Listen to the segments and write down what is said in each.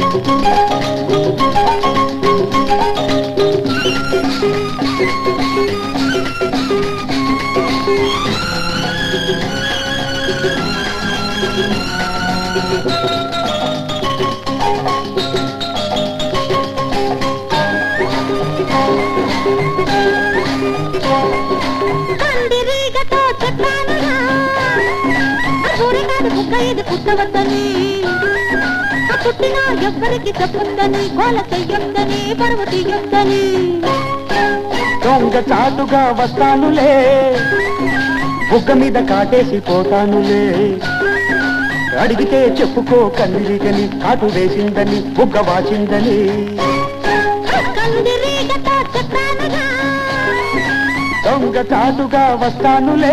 కందిరీగతో చెప్పానురా ఆ సూర్య కాదు కుక్క ఇది పుట్టవద్దని ఆ పుట్టినా ఎవ్వరికి చెప్పొద్దని గోల చెయ్యొద్దని పరువు తీయొద్దని దొంగ చాటుగా వస్తానులే బుగ్గ మీద కాటేసి పోతానులే అడిగితే చెప్పుకో కందిరిగని కాటు వేసిందని బుగ్గ వాచిందని కందిరీగతో చెప్పానురా దొంగ చాటుగా వస్తానులే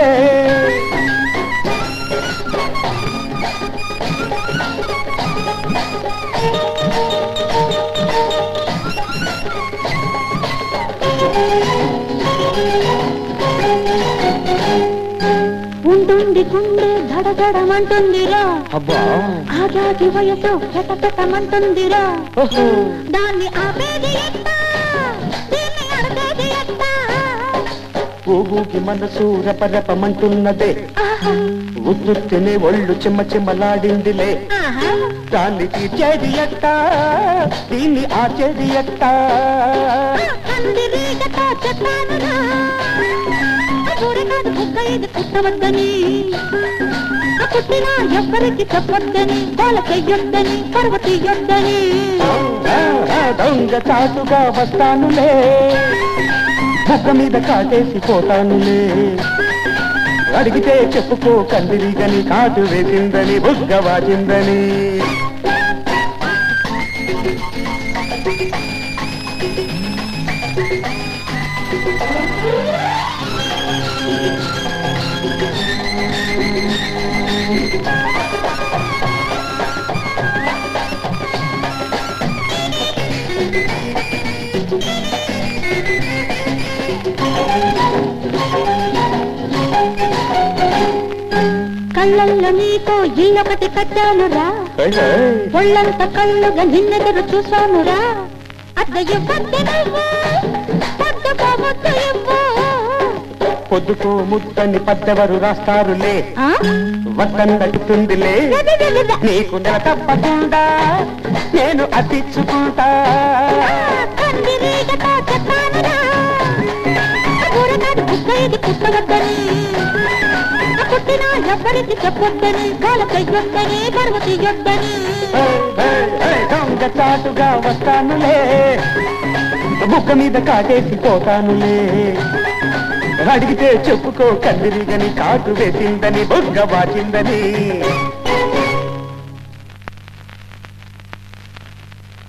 ఉండుండి గుండె దడదడమంటుందిరా అబ్బా ఆగాగి వయసు పెటపెటమంటుందిరా ఓహో దాన్ని ఆపేది ఎట్టా దీన్ని అడగేది ఎట్టా ఊగుకి మనసు రెపరెపమంటున్నదే ఆహా ఉత్తునే ఒళ్ళు చిమ్మ చిమ్మలాడిందిలే ఆహా దాన్ని తీర్చేది ఎట్టా దీన్ని ఆచేది ఎట్టా కందిరీగతో చెప్పానురా చూడ కాదు కుక్క ఇది పుట్టవద్దని ఆ పుట్టినా ఎవ్వరికి చెప్పొద్దని గోల చెయ్యొద్దని పరువ తీయొద్దని దొంగ చాటుగా వస్తానులే బుగ్గ మీద కాటేసి పోతానులే అడిగితే చెప్పుకో కందిరిగని కాటు వేసిందని బుగ్గ వాచిందని కళ్ళల్లో నీతో ఇల్లొకటి కట్టానురా ఒళ్ళంత కళ్ళుగా నిన్నెదురు చూశానురా అద్దె ఇవ్వద్దు నువ్వు పొద్దుకోవద్దు ఇవ్వు పొద్దుకో ముద్దని పద్దెవరు రాస్తారులే ఆ? వద్దన్నట్టుందిలే నీకు నెల తప్పకుండా నేను అతిచ్చుకుంటా కందిరీగతో చెప్పానురా కూరగాడు కుక్క ఇది పుట్టవద్దని ఆ పుట్టినా ఎవ్వరికి చెప్పొద్దని గాల చెయ్యొద్దని పరువు తీయొద్దని ఏయ్, ఏయ్, ఏయ్, దొంగ చాటుగా వస్తానులే బుక్క మీద కాటేసి పోతానులే అడిగితే చెప్పుకో కందిరిగని కాటు వేసిందని బుగ్గ వాచిందని